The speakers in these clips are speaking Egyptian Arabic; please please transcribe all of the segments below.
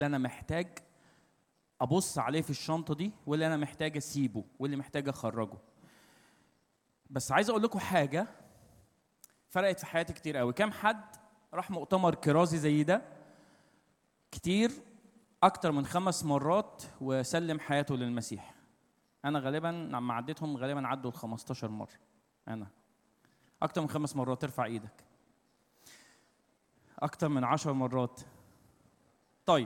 انا محتاج ابص عليه في الشنطه دي واللي انا محتاج اسيبه واللي محتاج اخرجه بس عايز اقول لكم حاجه فرقت في حياتي كتير قوي كام حد راح مؤتمر كرازي زي ده كتير اكتر من خمس مرات وسلم حياته للمسيح انا غالبا لما عديتهم غالبا عدوا ال 15 مره انا اكتر من خمس مرات ارفع ايدك اكتر من عشر مرات طيب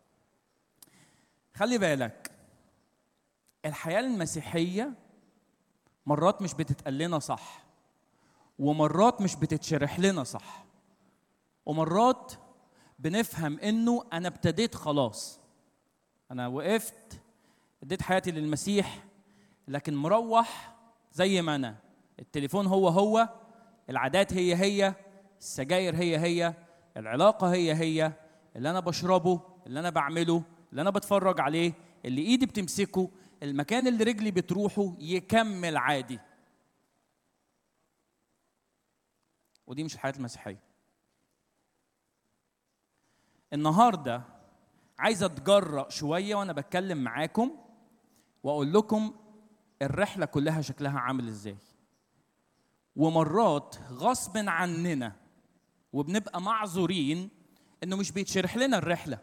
خلي بالك الحياه المسيحيه مرات مش بتتقال لنا صح ومرات مش بتتشرح لنا صح ومرات بنفهم انه انا ابتديت خلاص انا وقفت اديت حياتي للمسيح لكن مروح زي ما انا التليفون هو هو العادات هي هي السجاير هي هي العلاقه هي هي اللي انا بشربه اللي انا بعمله اللي انا بتفرج عليه اللي ايدي بتمسكه المكان اللي رجلي بتروحه يكمل عادي ودي مش الحياه المسيحيه النهارده عايز اتجرأ شويه وانا بتكلم معاكم واقول لكم الرحله كلها شكلها عامل ازاي ومرات غصب عننا وبنبقى معذورين انه مش بيتشرح لنا الرحله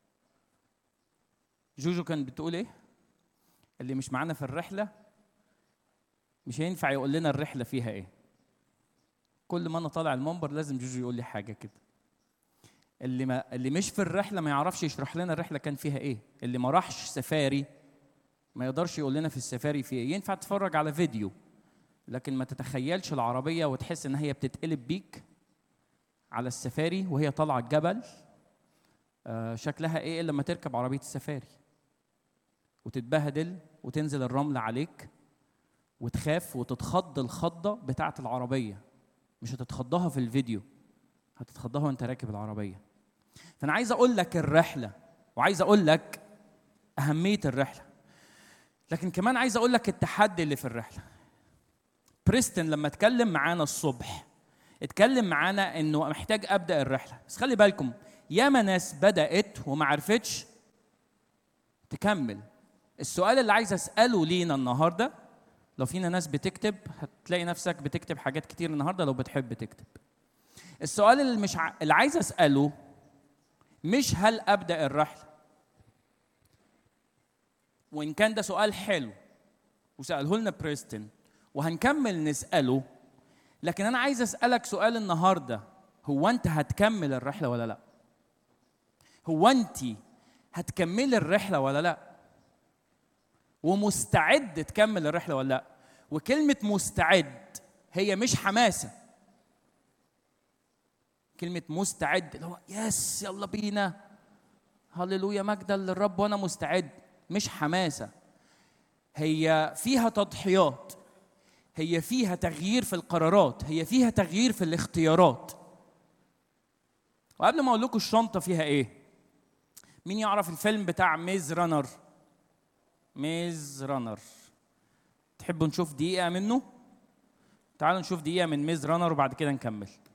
جوجو كان بتقول ايه اللي مش معانا في الرحله مش هينفع يقول لنا الرحله فيها ايه كل ما انا طالع المنبر لازم جوجو يقول لي حاجه كده اللي ما اللي مش في الرحله ما يعرفش يشرح لنا الرحله كان فيها ايه اللي ما راحش سفاري ما يقدرش يقول لنا في السفاري في ايه ينفع تتفرج على فيديو لكن ما تتخيلش العربيه وتحس ان هي بتتقلب بيك على السفاري وهي طالعه الجبل آه شكلها ايه الا لما تركب عربيه السفاري وتتبهدل وتنزل الرمل عليك وتخاف وتتخض الخضه بتاعه العربيه مش هتتخضها في الفيديو هتتخضها وانت راكب العربيه فانا عايز اقول لك الرحله وعايز اقول لك اهميه الرحله لكن كمان عايز اقول لك التحدي اللي في الرحله بريستن لما اتكلم معانا الصبح اتكلم معانا انه محتاج ابدا الرحله بس خلي بالكم ياما ناس بدات وما عرفتش تكمل السؤال اللي عايز اساله لينا النهارده لو فينا ناس بتكتب هتلاقي نفسك بتكتب حاجات كتير النهارده لو بتحب تكتب السؤال اللي مش ع... اللي عايز اساله مش هل ابدا الرحله وان كان ده سؤال حلو وساله لنا بريستن وهنكمل نساله لكن انا عايز اسالك سؤال النهارده هو انت هتكمل الرحله ولا لا هو انت هتكملي الرحله ولا لا ومستعد تكمل الرحله ولا لا وكلمه مستعد هي مش حماسه كلمه مستعد اللي هو يس يلا بينا هللويا مجدا للرب وانا مستعد مش حماسه هي فيها تضحيات هي فيها تغيير في القرارات هي فيها تغيير في الاختيارات وقبل ما اقول لكم الشنطه فيها ايه مين يعرف الفيلم بتاع ميز رانر ميز رانر تحبوا نشوف دقيقه منه تعالوا نشوف دقيقه من ميز رانر وبعد كده نكمل